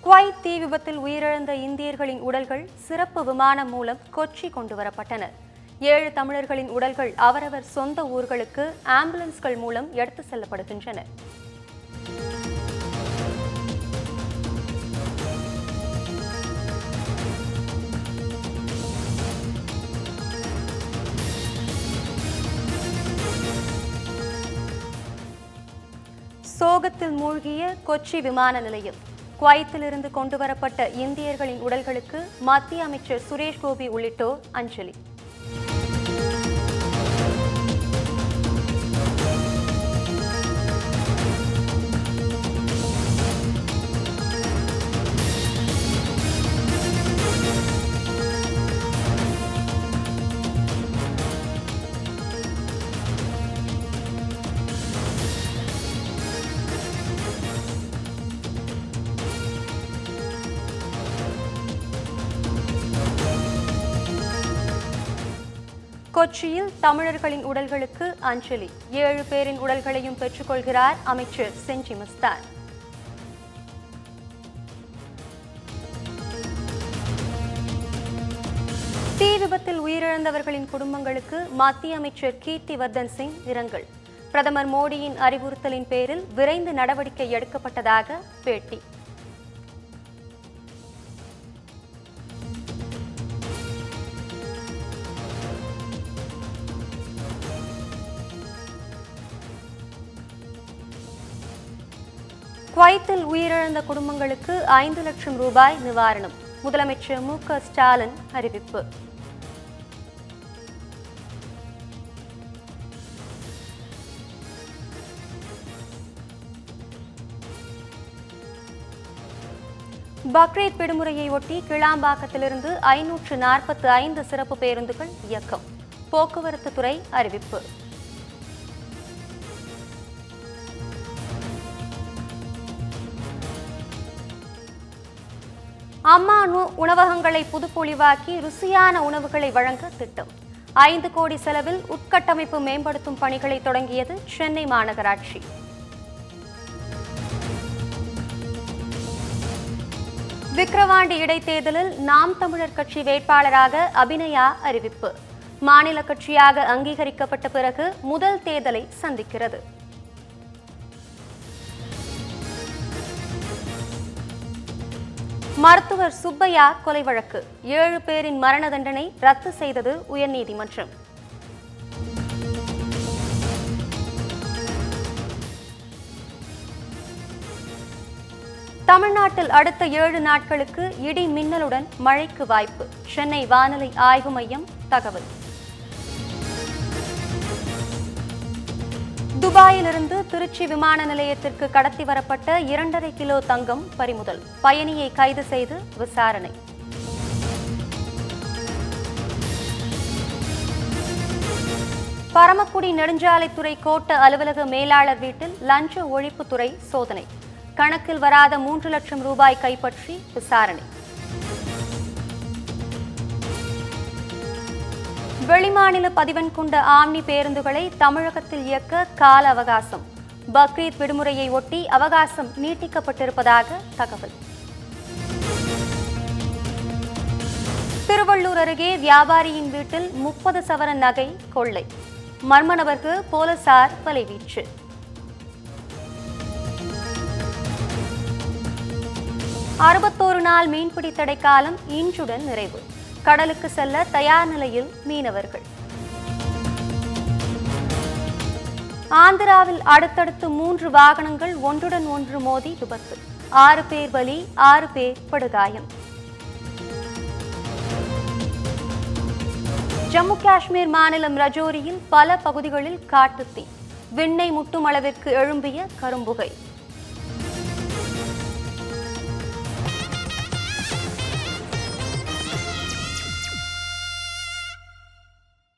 Kuwait தீ விபத்தில் உயிரிழந்த இந்தியர்களின் உடல்கள் சிறப்பு விமானம் மூலம் கொச்சி கொண்டு வரப்பட்டன ஏழு தமிழர்களின் உடல்கள் அவரவர் சொந்த ஊர்களுக்கு ஆம்புலன்ஸ்கள் மூலம் எடுத்து செல்லப்படுகின்றன சோகத்தில் மூழ்கிய கொச்சி விமான நிலையம் குவைத்திலிருந்து கொண்டுவரப்பட்ட இந்தியர்களின் உடல்களுக்கு மத்திய அமைச்சர் சுரேஷ் கோபி உள்ளிட்டோர் அஞ்சலி கொச்சியில் தமிழர்களின் உடல்களுக்கு அஞ்சலி ஏழு பேரின் உடல்களையும் பெற்றுக்கொள்கிறார் அமைச்சர் செஞ்சி மஸ்தான் தீ விபத்தில் உயிரிழந்தவர்களின் குடும்பங்களுக்கு மத்திய அமைச்சர் கீர்த்தி வர்தன் சிங் இரங்கல் பிரதமர் மோடியின் அறிவுறுத்தலின் பேரில் விரைந்து நடவடிக்கை எடுக்கப்பட்டதாக பேட்டி குவைத்தில் உயிரிழந்த குடும்பங்களுக்கு ஐந்து லட்சம் ரூபாய் நிவாரணம் முதலமைச்சர் மு க ஸ்டாலின் அறிவிப்பு பக்ரீத் விடுமுறையை ஒட்டி கிளாம்பாக்கத்திலிருந்து ஐநூற்று நாற்பத்து ஐந்து சிறப்பு பேருந்துகள் இயக்கம் போக்குவரத்து துறை அறிவிப்பு அம்மா உண- உணவகங்களை புதுப்பொலிவாக்கி ருசியான உணவுகளை வழங்க திட்டம் ஐந்து கோடி செலவில் உட்கட்டமைப்பு மேம்படுத்தும் பணிகளை தொடங்கியது சென்னை மாநகராட்சி விக்கிரவாண்டி இடைத்தேர்தலில் நாம் தமிழர் கட்சி வேட்பாளராக அபிநயா அறிவிப்பு மாநில கட்சியாக அங்கீகரிக்கப்பட்ட பிறகு முதல் தேர்தலை சந்திக்கிறது மருத்துவர் சுப்பையா கொலை வழக்கு ஏழு பேரின் மரண தண்டனை ரத்து செய்தது உயர்நீதிமன்றம் தமிழ்நாட்டில் அடுத்த ஏழு நாட்களுக்கு இடி மின்னலுடன் மழைக்கு வாய்ப்பு சென்னை வானிலை ஆய்வு மையம் தகவல் துபாயிலிருந்து திருச்சி விமான நிலையத்திற்கு கடத்தி வரப்பட்ட இரண்டரை கிலோ தங்கம் பறிமுதல் பயணியை கைது செய்து விசாரணை பரமக்குடி நெடுஞ்சாலைத்துறை கோட்ட அலுவலக மேலாளர் வீட்டில் லஞ்ச ஒழிப்புத்துறை சோதனை கணக்கில் வராத மூன்று லட்சம் ரூபாய் கைப்பற்றி விசாரணை வெளிமாநில பதிவெண் கொண்ட ஆம்னி பேருந்துகளை தமிழகத்தில் இயக்க கால அவகாசம் பக்ரீத் விடுமுறையை ஒட்டி அவகாசம் நீட்டிக்கப்பட்டிருப்பதாக தகவல் திருவள்ளூர் அருகே வியாபாரியின் வீட்டில் முப்பது சவரன் நகை கொள்ளை மர்ம நபருக்கு போலீசார் வலைவீச்சு அறுபத்தோரு நாள் மீன்பிடி தடைக்காலம் இன்றுடன் நிறைவு கடலுக்கு செல்ல தயார் நிலையில் மீனவர்கள் ஆந்திராவில் அடுத்தடுத்து மூன்று வாகனங்கள் ஒன்றுடன் ஒன்று மோதி விபத்து ஆறு பேர் பலி ஆறு பேர் படுகாயம் ஜம்மு காஷ்மீர் மாநிலம் ரஜோரியில் பல பகுதிகளில் காட்டுத்தீ விண்ணை முட்டும் அளவிற்கு எழும்பிய கரும்புகை